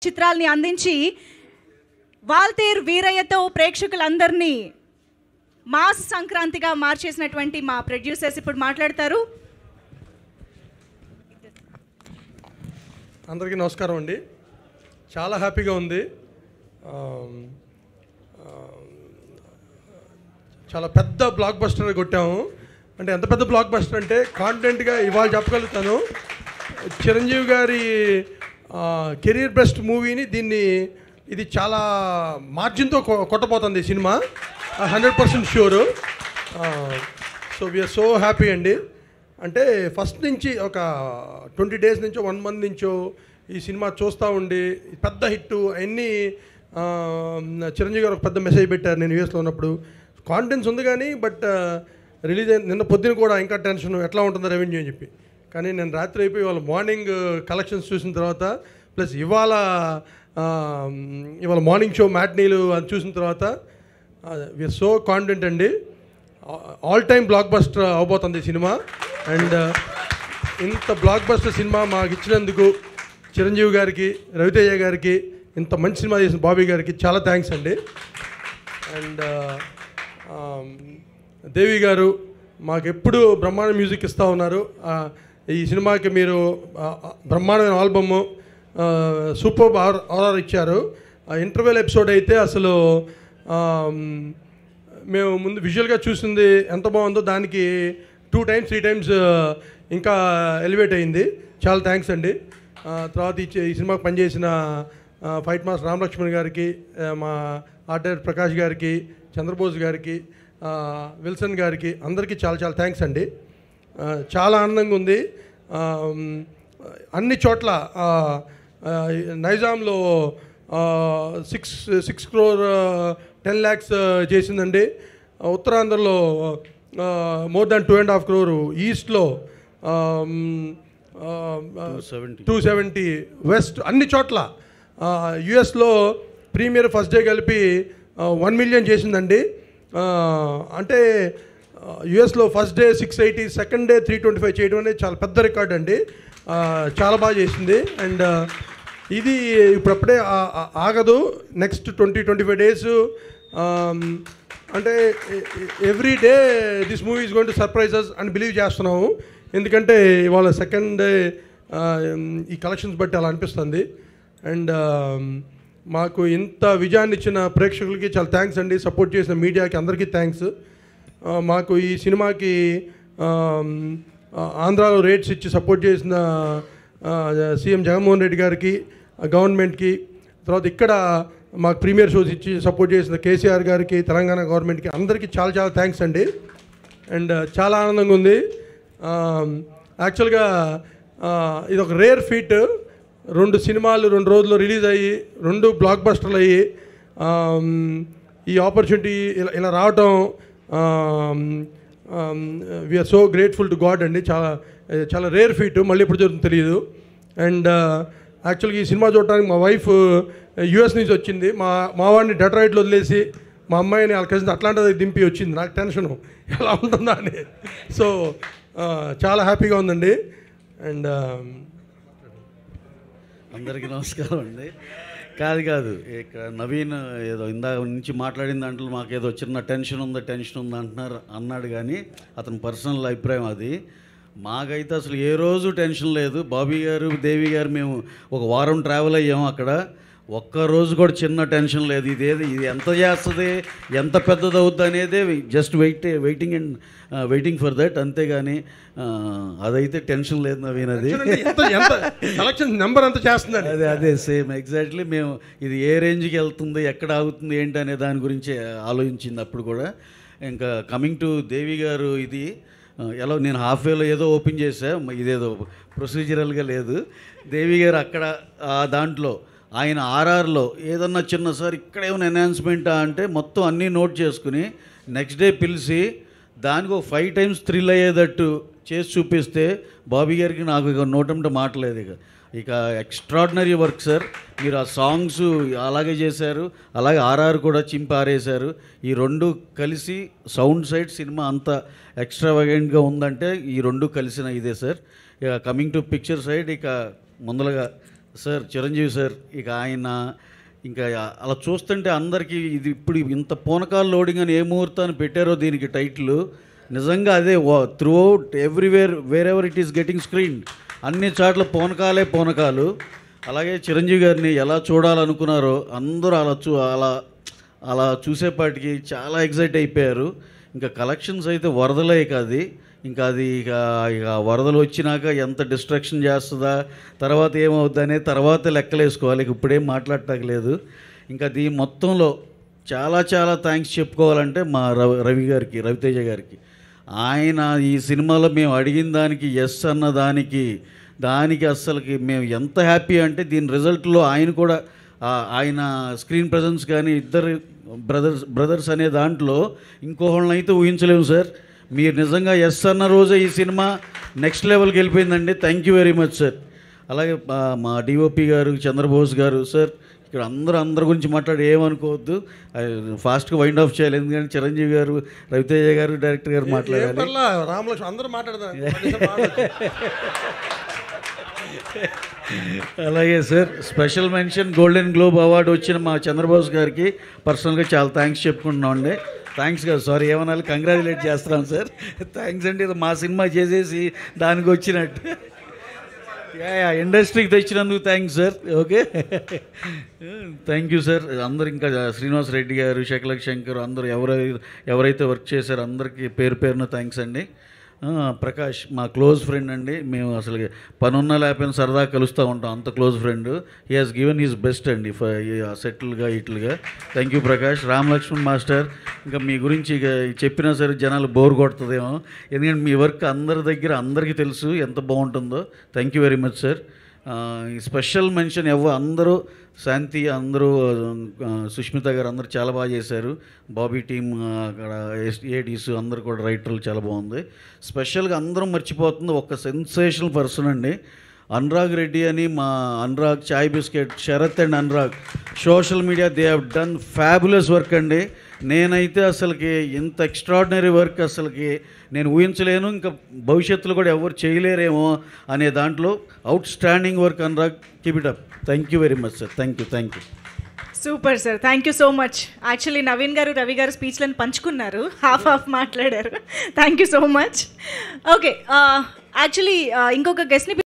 చిత్రాల్ని అందించి వాల్తేర్ వీరయ్యతో ప్రేక్షకులందరినీ మాస్ సంక్రాంతిగా మార్చేసినటువంటి మా ప్రొడ్యూసర్స్ ఇప్పుడు మాట్లాడతారు అందరికీ నమస్కారం అండి చాలా హ్యాపీగా ఉంది ఆమ్, ఆమ్, చాలా పెద్ద బ్లాక్ బస్టర్ కొట్టాము అంటే ఎంత పెద్ద బ్లాక్ బస్టర్ అంటే కాన్ఫిడెంట్గా ఇవాళ చెప్పగలుగుతాను చిరంజీవి గారి కెరీర్ బెస్ట్ మూవీని దీన్ని ఇది చాలా మార్జిన్తో కొ- కొట్టబోతుంది ఈ సినిమా hundred percent sure so we are so happy అండి అంటే ఫస్ట్ నుంచి ఒక ట్వంటీ డేస్ నుంచో వన్ మంత్ నుంచో ఈ సినిమా చూస్తూ ఉండి పెద్ద హిట్ అన్నీ ఆ, చిరంజీవి గారు ఒక పెద్ద మెసేజ్ పెట్టారు నేను యూఎస్లో ఉన్నప్పుడు కాన్ఫిడెన్స్ ఉంది కానీ బట్ రిలీజ్ అయిన నిన్న పొద్దున కూడా ఇంకా టెన్షన్ ఎట్లా ఉంటుందో రెవెన్యూ అని చెప్పి కానీ నేను రాత్రి అయిపోయి వాళ్ళ మార్నింగ్ కలెక్షన్స్ చూసిన తర్వాత ప్లస్ ఇవాళ ఆ, ఇవాళ మార్నింగ్ షో మ్యాట్నీలు అది చూసిన తర్వాత విఆర్ సో కాన్ఫిడెంట్ అండి ఆల్ టైమ్ బ్లాక్ బస్టర్ అవబోతుంది ఈ సినిమా అండ్ ఇంత బ్లాక్ బస్టర్ సినిమా మాకు ఇచ్చినందుకు చిరంజీవి గారికి రవితేజ గారికి ఇంత మంచి సినిమా చేసిన బాబీ గారికి చాలా థ్యాంక్స్ అండి అండ్ దేవి గారు మాకు ఎప్పుడు బ్రహ్మాండ మ్యూజిక్ ఇస్తూ ఉన్నారు ఆ, ఈ సినిమాకి మీరు ఆ, ఆ, బ్రహ్మాండమైన ఆల్బమ్ సూపర్ ఆర్ ఆర్ఆర్ ఇచ్చారు ఆ ఇంటర్వెల్ ఎపిసోడ్ అయితే అసలు ఆమ్, మేము ముందు విజువల్గా చూసింది ఎంత బాగుందో దానికి టూ టైమ్స్ త్రీ టైమ్స్ ఇంకా ఎలివేట్ అయింది చాలా థ్యాంక్స్ అండి ఆ, తర్వాత ఈ చి- ఈ సినిమాకి పనిచేసిన ఆ, ఫైట్ మాస్టర్ రామలక్ష్మణ్ గారికి ఆ, మా ఆర్ట్ డైరెక్టర్ ప్రకాష్ గారికి చంద్రబోస్ గారికి ఆ, విల్సన్ గారికి అందరికీ చాలా చాలా థ్యాంక్స్ అండి ఆ, చాలా ఆనందంగా ఉంది ఆ, మ్, అన్ని చోట్ల ఆ, ఆ, నైజాంలో six six crore ten lakhs చేసిందండి ఉత్తరాంధ్రలో more than two and half crore ఈస్ట్లో టూ సెవెంటీ వెస్ట్ అన్ని చోట్ల యుఎస్లో ప్రీమియర్ ఫస్ట్ డే కలిపి వన్ మిలియన్ చేసిందండి ఆ, అంటే యుఎస్లో first day six eighty second day three twenty five చేయడం అనేది చాలా పెద్ద రికార్డ్ అండి ఆ, చాలా బాగా చేసింది అండ్ ఇది ఇప్పుడప్పుడే ఆ- ఆ- ఆగదు next twenty twenty five days అంటే every day this movie is going to surprises అని బిలీవ్ చేస్తున్నాము ఎందుకంటే ఇవాళ సెకండ్ డే ఈ కలెక్షన్స్ బట్టి అలా అనిపిస్తుంది అండ్ మాకు ఇంత విజయాన్ని ఇచ్చిన ప్రేక్షకులకి చాలా థ్యాంక్స్ అండి సపోర్ట్ చేసిన మీడియాకి అందరికీ థ్యాంక్స్ మాకు ఈ సినిమాకి ఆమ్, ఆ, ఆంధ్రాలో రేట్స్ ఇచ్చి సపోర్ట్ చేసిన ఆ, సీఎం జగన్మోహన్ రెడ్డి గారికి ఆ, గవర్నమెంట్కి తర్వాత ఇక్కడ మాకు ప్రీమియర్ షోస్ ఇచ్చి సపోర్ట్ చేసిన కేసీఆర్ గారికి తెలంగాణ గవర్నమెంట్కి అందరికీ చాలా చాలా థ్యాంక్స్ అండి అండ్ చాలా ఆనందంగా ఉంది యాక్చువల్గా ఇది ఒక రేర్ ఫీట్ రెండు సినిమాలు రెండు రోజుల్లో రిలీజ్ అయ్యి రెండు బ్లాక్ బస్టర్లు అయ్యి ఆమ్, ఈ ఆపర్చునిటీ ఇలా ఇలా రావటం we are so grateful to God అండి చాలా చాలా రేర్ ఫీట్ మళ్ళీ ఎప్పుడు జరుగుతుందో తెలియదు అండ్ యాక్చువల్గా ఈ సినిమా చూడటానికి మా వైఫ్ యూఎస్ నుంచి వచ్చింది మా మా వాడిని డెట్రాయిట్లో వదిలేసి మా అమ్మాయిని వాళ్ళ కలిసి అట్లాంటి దింపి వచ్చింది నాకు టెన్షను ఎలా ఉంటుందా అని సో చాలా హ్యాపీగా ఉందండి అండ్ అందరికీ నమస్కారం అండి కాదు కాదు ఇక్కడ నవీన్ ఏదో ఇందాక నుంచి మాట్లాడిన దాంట్లో మాకు ఏదో చిన్న టెన్షన్ ఉందా టెన్షన్ ఉందా అంటున్నారు అన్నాడు కానీ అతని పర్సనల్ అభిప్రాయం అది మాకైతే అసలు ఏ రోజు టెన్షన్ లేదు బాబీ గారు దేవి గారు మేము ఒక వారం ట్రావెల్ అయ్యాము అక్కడ ఒక్క రోజు కూడా చిన్న టెన్షన్ లేదు ఇదేది ఇది ఎంత చేస్తుంది ఎంత పెద్దది అవుద్ది అనేది just wait waiting and waiting for that అంతేగాని ఆ, అదైతే టెన్షన్ లేదు నవీన్ అది ఎంత ఎంత కలెక్షన్ నెంబర్ అంత చేస్తుందండి అదే అదే సేమ్ ఎగ్జాక్ట్లీ మేము ఇది ఏ రేంజ్కి వెళ్తుంది ఎక్కడ ఆగుతుంది ఏంటి అనే దాని గురించి ఆలోచించింది అప్పుడు కూడా ఇంకా కమింగ్ టు దేవి గారు ఇది ఆ, ఎలా నేను హాఫ్ వేలో ఏదో ఓపెన్ చేసా మ- ఇదేదో ప్రొసీజరల్గా లేదు దేవి గారు అక్కడ ఆ దాంట్లో ఆయన ఆర్ఆర్లో ఏదన్నా చిన్న సార్ ఇక్కడ ఏమైనా ఎన్హాన్స్మెంటా అంటే మొత్తం అన్నీ నోట్ చేసుకుని నెక్స్ట్ డే పిలిచి దానికి ఒక ఫైవ్ టైమ్స్ థ్రిల్ అయ్యేటట్టు చేసి చూపిస్తే బాబీ గారికి నాకు ఇక నోటంట మాటలేదు ఇక ఇక ఎక్స్ట్రాడినరీ వర్క్ సార్ మీరు ఆ సాంగ్స్ అలాగే చేశారు అలాగే ఆర్ఆర్ కూడా చింపి ఆరేశారు ఈ రెండు కలిసి సౌండ్ సైడ్ సినిమా అంత ఎక్స్ట్రావగెంట్గా ఉందంటే ఈ రెండు కలిసిన ఇదే సార్ ఇక కమింగ్ టు పిక్చర్ సైడ్ ఇక ముందలగా సార్ చిరంజీవి సార్ ఇక ఆయన ఇంకా అలా చూస్తుంటే అందరికీ ఇది ఇప్పుడు ఇంత పూనకాలు లోడింగ్ అని ఏ ముహూర్తాన్ని పెట్టారో దీనికి టైటిల్ నిజంగా అదే throughout everywhere wherever it is getting screen అన్ని చాట్ల పూనకాలే పూనకాలు అలాగే చిరంజీవి గారిని ఎలా చూడాలనుకున్నారో అందరూ అలా చూ అలా అలా చూసేపాటికి చాలా ఎగ్జైట్ అయిపోయారు ఇంకా కలెక్షన్స్ అయితే వరదలే కాదు ఇంకా అది ఇక ఇక వరదలు వచ్చినాక ఎంత డిస్ట్రక్షన్ చేస్తుందా తర్వాత ఏమవుద్దనే తర్వాత లెక్కలేసుకోవాలి ఇక ఇప్పుడేం మాట్లాడటానికి లేదు ఇంకా దీ మొత్తంలో చాలా చాలా థ్యాంక్స్ చెప్పుకోవాలంటే మా రవి రవి గారికి రవితేజ గారికి ఆయన ఈ సినిమాలో మేము అడిగిన దానికి ఎస్ అన్న దానికి దానికి అస్సలకి మేము ఎంత హ్యాపీ అంటే దీని రిజల్ట్లో ఆయన కూడా ఆ, ఆయన స్క్రీన్ ప్రజెన్స్ కానీ ఇద్దరు బ్రదర్స్ బ్రదర్స్ అనే దాంట్లో ఇంకోళ్ళని అయితే ఊహించలేము సార్ మీరు నిజంగా ఎస్ అన్న రోజే ఈ సినిమా నెక్స్ట్ లెవెల్కి వెళ్ళిపోయిందండి thank you very much sir అలాగే ఆ, మా డిఓపి గారు చంద్రబోస్ గారు సార్ ఇక్కడ అందరూ అందరి గురించి మాట్లాడి ఏమనుకోవద్దు ఫాస్ట్గా వైండ్ ఆఫ్ చేయాలి ఎందుకంటే చిరంజీవి గారు రవితేజ గారు డైరెక్టర్ గారు ఏం మాట్లాడాలి పర్లా రామలక్ష్మణ్ అందరూ మాట్లాడదాం అలాగే sir special mention Golden Globe award వచ్చిన మా చంద్రబోస్ గారికి పర్సనల్గా చాలా థ్యాంక్స్ చెప్పుకుంటున్నాం అండి థ్యాంక్స్ కదా సారీ ఏమనాలి కంగ్రాచులేట్ చేస్తున్నాం సార్ థ్యాంక్స్ అండి ఇది మా సినిమా చేసేసి దానికి వచ్చినట్టు యా, యా, ఇండస్ట్రీకి తెచ్చినందుకు thanks sir okay thank you sir అందరు ఇంకా శ్రీనివాస్ రెడ్డి గారు శకలక్ శంకర్ అందరూ ఎవరై ఎవరైతే వర్క్ చేశారో అందరికీ పేరు పేరున థ్యాంక్స్ అండి ఆ, ప్రకాష్ మా క్లోజ్ ఫ్రెండ్ అండి మేము అసలు పనున్న లేకపోయినా సరదా కలుస్తూ ఉంటాం అంత close friend he has given his best అండి సెటిల్గా ఇట్లుగా thank you Prakash Ram Lakshman master ఇంకా మీ గురించి ఇక చెప్పినా సరే జనాలు బోర్ కొడుతుందేమో ఎందుకంటే మీ వర్క్ అందరి దగ్గర అందరికీ తెలుసు ఎంత బాగుంటుందో thank you very much sir ఈ స్పెషల్ మెన్షన్ ఎవ అందరూ శాంతి అందరూ ఆ, సుష్మిత గారు అందరూ చాలా బాగా చేశారు బాబీ టీమ్ ఆ, అక్కడ ఏడీస్ అందరూ కూడా రైటర్లు చాలా బాగుంది స్పెషల్గా అందరం మర్చిపోతుంది ఒక సెన్సేషనల్ పర్సన్ అండి అనురాగ్ రెడ్డి అని మా Anurag Chai Bisket Sharath and Anurag social media they have done fabulous work అండి నేనైతే అసలుకి ఇంత ఎక్స్ట్రాడినరీ వర్క్ అసలుకి నేను ఊహించలేను ఇంకా భవిష్యత్తులో కూడా ఎవరు చేయలేరేమో అనే దాంట్లో outstanding work Anurag keep it up thank you very much sir thank you thank you super sir thank you so much actually Naveen garu Ravi garu స్పీచ్లను పంచుకున్నారు హాఫ్ హాఫ్ మాట్లాడారు thank you so much okay actually ఇంకొక గెస్ట్ని